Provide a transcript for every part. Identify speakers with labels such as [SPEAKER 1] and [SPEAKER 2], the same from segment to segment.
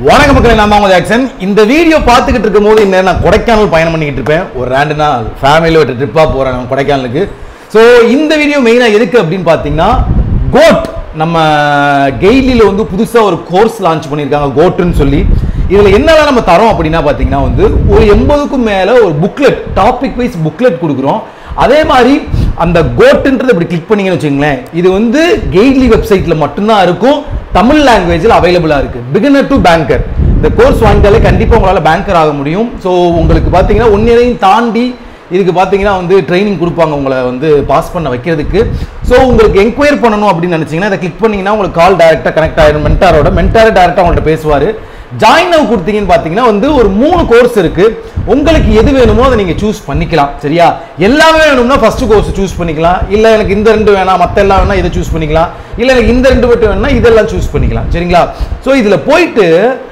[SPEAKER 1] வணக்கம் மக்களே நான் உங்க ஜாக்சன் இந்த வீடியோ பார்த்துக்கிட்டு இருக்கும்போது இன்னும் நான் கொடைக்கானல் பயணம் பண்ணிக்கிட்டு இருப்பேன் ஒரு ரெண்டு நாள் ஃபேமிலியோட ட்ரிப்பாக போகிறேன் நான் கொடைக்கானலுக்கு ஸோ இந்த வீடியோ மெயினாக எதுக்கு அப்படின்னு பார்த்தீங்கன்னா கோட் நம்ம கெய்லியில் வந்து புதுசாக ஒரு கோர்ஸ் லான்ச் பண்ணியிருக்காங்க கோட்டுன்னு சொல்லி இதில் என்னெல்லாம் நம்ம தரோம் அப்படின்னா பார்த்தீங்கன்னா வந்து ஒரு எண்பதுக்கும் மேலே ஒரு புக்லெட் டாபிக் வைஸ் புக்லெட் கொடுக்குறோம் அதே மாதிரி அந்த கோட்டுன்றது இப்படி கிளிக் பண்ணீங்கன்னு வச்சுங்களேன் இது வந்து கெய்ட்லி வெப்சைட்டில் மட்டும்தான் இருக்கும் தமிழ் லாங்குவேஜில் அவைலபிளாக இருக்குது பிகினர் டு பேங்கர் இந்த கோர்ஸ் வாங்கிட்டாலே கண்டிப்பாக உங்களால் பேங்கர் ஆக முடியும் ஸோ உங்களுக்கு பார்த்தீங்கன்னா ஒன்னிலையும் தாண்டி இதுக்கு பார்த்தீங்கன்னா வந்து ட்ரைனிங் கொடுப்பாங்க உங்களை வந்து பாஸ் பண்ண வைக்கிறதுக்கு ஸோ உங்களுக்கு என்கொயர் பண்ணணும் அப்படின்னு நினச்சிங்கன்னா இதை கிளிக் பண்ணீங்கன்னா உங்களுக்கு கால் டேரெக்டாக கனெக்ட் ஆயிரும் மென்டாரோட மென்டாரே டேரெக்டாக உங்கள்கிட்ட பேசுவார் ஜாயின் நவ் கொடுத்தீங்கன்னு பார்த்தீங்கன்னா வந்து ஒரு மூணு கோர்ஸ் இருக்கு உங்களுக்கு எது வேணுமோ அதை நீங்கள் சூஸ் பண்ணிக்கலாம் சரியா எல்லாமே வேணும்னா ஃபர்ஸ்ட் கோர்ஸ் சூஸ் பண்ணிக்கலாம் இல்லை எனக்கு இந்த ரெண்டு வேணாம் மற்ற எல்லாம் வேணா இதை சூஸ் பண்ணிக்கலாம் இல்லை எனக்கு இந்த ரெண்டு மட்டும் வேணும்னா இதெல்லாம் சூஸ் பண்ணிக்கலாம் சரிங்களா ஸோ இதில் போயிட்டு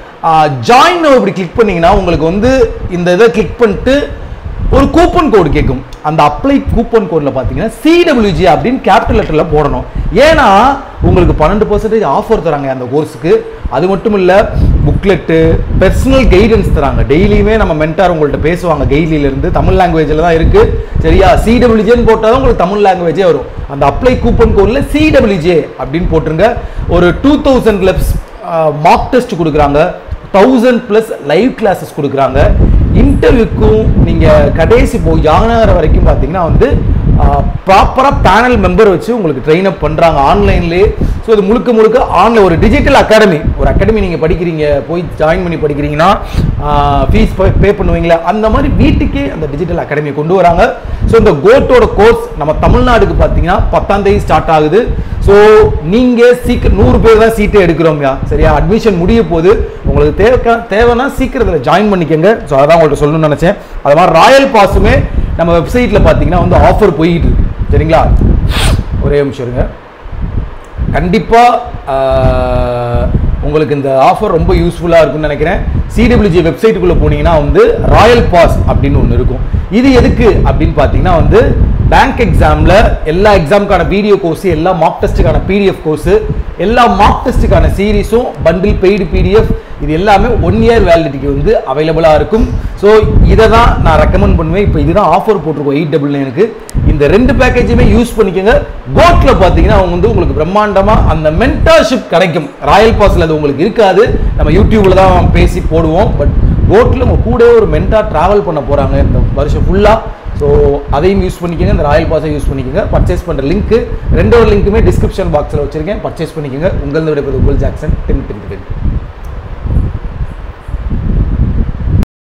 [SPEAKER 1] ஜாயின் நவ் இப்படி கிளிக் பண்ணீங்கன்னா உங்களுக்கு வந்து இந்த இதை கிளிக் பண்ணிட்டு ஒரு கூப்பன் கோடு கேட்கும் அந்த அப்ளை கூப்பன் கோடில் பார்த்தீங்கன்னா சிடபிள்யூஜி அப்படின்னு கேபிட்டல் லெட்டரில் போடணும் ஏன்னா உங்களுக்கு பன்னெண்டு பர்சன்டேஜ் ஆஃபர் தராங்க அந்த கோர்ஸுக்கு அது மட்டும் இல்லை புக்லெட்டு பர்சனல் கைடன்ஸ் தராங்க டெய்லியுமே நம்ம மென்டார் உங்கள்கிட்ட பேசுவாங்க கெய்லியிலேருந்து தமிழ் லாங்குவேஜில் தான் இருக்குது சரியா சிடபிள்யூஜேன்னு போட்டால் தான் உங்களுக்கு தமிழ் லாங்குவேஜே வரும் அந்த அப்ளை கூப்பன் கோடில் சிடபிள்யூஜே அப்படின்னு போட்டுருங்க ஒரு டூ தௌசண்ட் லெப்ஸ் மார்க் டெஸ்ட் கொடுக்குறாங்க தௌசண்ட் ப்ளஸ் லைவ் கிளாஸஸ் கொடுக்குறாங்க இன்டர்வியூக்கும் நீங்கள் கடைசி போய் யானாகிற வரைக்கும் பார்த்தீங்கன்னா வந்து ப்ராப்பராக பேனல் மெம்பர் வச்சு உங்களுக்கு ட்ரெயின் அப் பண்ணுறாங்க ஆன்லைன்லேயே ஸோ இது முழுக்க முழுக்க ஆன்லைன் ஒரு டிஜிட்டல் அகாடமி ஒரு அகாடமி நீங்கள் படிக்கிறீங்க போய் ஜாயின் பண்ணி படிக்கிறீங்கன்னா ஃபீஸ் பே பண்ணுவீங்களா அந்த மாதிரி வீட்டுக்கே அந்த டிஜிட்டல் அகாடமி கொண்டு வராங்க ஸோ இந்த கோட்டோட கோர்ஸ் நம்ம தமிழ்நாடுக்கு பார்த்தீங்கன்னா பத்தாம் தேதி ஸ்டார்ட் ஆகுது ஸோ நீங்கள் சீக்கிரம் நூறு பேர் தான் சீட்டை எடுக்கிறோம்யா சரியா அட்மிஷன் முடிய போது உங்களுக்கு தேவை தேவைன்னா சீக்கிரம் இதில் ஜாயின் பண்ணிக்கோங்க ஸோ அதான் உங்கள்கிட்ட சொல்லணும்னு நினச்சேன் அது மாதிரி ராயல் பாஸுமே நம்ம வெப்சைட்டில் பார்த்தீங்கன்னா வந்து ஆஃபர் போயிட்டு இருக்கு சரிங்களா ஒரே நிமிஷம் இருங்க கண்டிப்பாக உங்களுக்கு இந்த ஆஃபர் ரொம்ப யூஸ்ஃபுல்லாக இருக்கும்னு நினைக்கிறேன் சிடபிள்யூஜி வெப்சைட்டுக்குள்ளே போனீங்கன்னா வந்து ராயல் பாஸ் அப்படின்னு ஒன்று இருக்கும் இது எதுக்கு அப்படின்னு பார்த்தீங்கன்னா வந்து பேங்க் எக்ஸாமில் எல்லா எக்ஸாமுக்கான வீடியோ கோர்ஸு எல்லா மார்க் டெஸ்ட்டுக்கான பிடிஎஃப் கோர்ஸு எல்லா மார்க் டெஸ்ட்டுக்கான சீரீஸும் பண்டில் பெய்டு பிடிஎஃப் இது எல்லாமே ஒன் இயர் வேலிடிட்டிக்கு வந்து அவைலபிளாக இருக்கும் ஸோ இதை தான் நான் ரெக்கமெண்ட் பண்ணுவேன் இப்போ இதுதான் ஆஃபர் போட்டிருக்கோம் எயிட் டபுள் நைனுக்கு இந்த ரெண்டு பேக்கேஜுமே யூஸ் பண்ணிக்கோங்க கோட்டில் பார்த்தீங்கன்னா அவங்க வந்து உங்களுக்கு பிரம்மாண்டமாக அந்த மென்டர்ஷிப் கிடைக்கும் ராயல் பாஸில் அது உங்களுக்கு இருக்காது நம்ம யூடியூப்பில் தான் பேசி போடுவோம் பட் கோட்டில் உங்கள் கூடவே ஒரு மென்டார் ட்ராவல் பண்ண போகிறாங்க இந்த வருஷம் ஃபுல்லாக ஸோ அதையும் யூஸ் பண்ணிக்கோங்க இந்த ராயல் பாஸை யூஸ் பண்ணிக்கோங்க பர்ச்சேஸ் பண்ணுற லிங்க் ரெண்டோட லிங்க்குமே டிஸ்கிரிப்ஷன் பாக்ஸில் வச்சிருக்கேன் பர்ச்சேஸ் பண்ணிக்கோங்க உங்களது விடைபெறுவது உங்கள் ஜாக்சன் டென் டென்